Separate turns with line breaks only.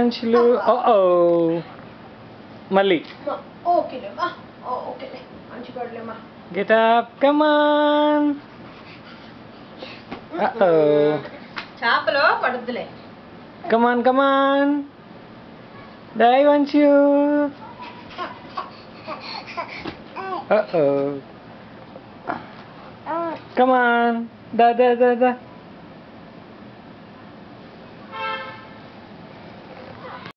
అంచులు ఓ మళ్ళీ
ఓకేలేమ్మా ఓకేలే మంచి పడలేమ్మా
గెట్ అప్ కమాన్ ఓ
చేపలో పడుద్దులే
కమాన్ కమాన్ డై వాంట్ యూ ఓ కమాన్ దా దా దా దా